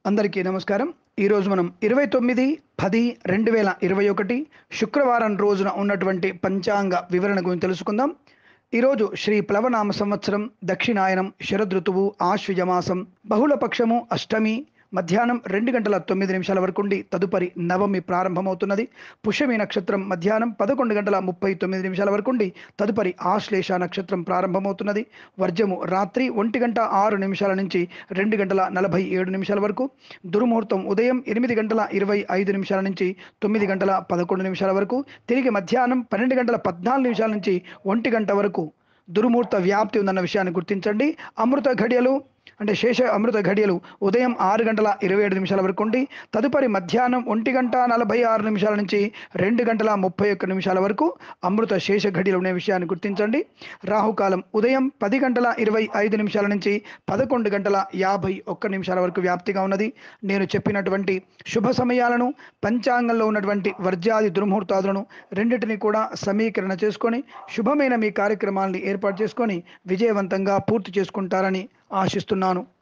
అందరికీ నమస్కారం ఈరోజు మనం ఇరవై తొమ్మిది పది రెండు వేల ఇరవై ఒకటి శుక్రవారం రోజున ఉన్నటువంటి పంచాంగ వివరణ గురించి తెలుసుకుందాం ఈరోజు శ్రీ ప్లవనామ సంవత్సరం దక్షిణాయనం శరదృతువు ఆశ్వజమాసం బహుళపక్షము అష్టమి మధ్యాహ్నం రెండు గంటల తొమ్మిది నిమిషాల వరకు ఉండి తదుపరి నవమి ప్రారంభమవుతున్నది పుష్యమి నక్షత్రం మధ్యాహ్నం పదకొండు గంటల ముప్పై తొమ్మిది నిమిషాల వరకు ఉండి తదుపరి ఆశ్లేష నక్షత్రం ప్రారంభమవుతున్నది వర్జము రాత్రి ఒంటి గంట ఆరు నిమిషాల నుంచి రెండు గంటల నలభై ఏడు నిమిషాల వరకు దుర్ముహూర్తం ఉదయం ఎనిమిది గంటల ఇరవై ఐదు నిమిషాల నుంచి తొమ్మిది గంటల పదకొండు నిమిషాల వరకు తిరిగి మధ్యాహ్నం పన్నెండు గంటల పద్నాలుగు నిమిషాల నుంచి ఒంటి గంట వరకు దుర్ముహూర్త వ్యాప్తి ఉందన్న విషయాన్ని గుర్తించండి అమృత ఘడియలు అంటే శేష అమృత ఘడియలు ఉదయం ఆరు గంటల ఇరవై ఏడు నిమిషాల వరకు ఉండి తదుపరి మధ్యాహ్నం ఒంటి గంట నలభై ఆరు నిమిషాల నుంచి రెండు గంటల ముప్పై ఒక్క నిమిషాల వరకు అమృత శేష ఘడియలు అనే విషయాన్ని గుర్తించండి రాహుకాలం ఉదయం పది గంటల ఇరవై ఐదు నిమిషాల నుంచి పదకొండు గంటల యాభై ఒక్క నిమిషాల వరకు వ్యాప్తిగా ఉన్నది నేను చెప్పినటువంటి శుభ సమయాలను పంచాంగంలో ఉన్నటువంటి వర్జాది దుర్ముహూర్తాదులను రెండింటిని కూడా సమీకరణ చేసుకొని శుభమైన మీ కార్యక్రమాలని ఏర్పాటు చేసుకొని విజయవంతంగా పూర్తి చేసుకుంటారని ఆశిస్తున్నాను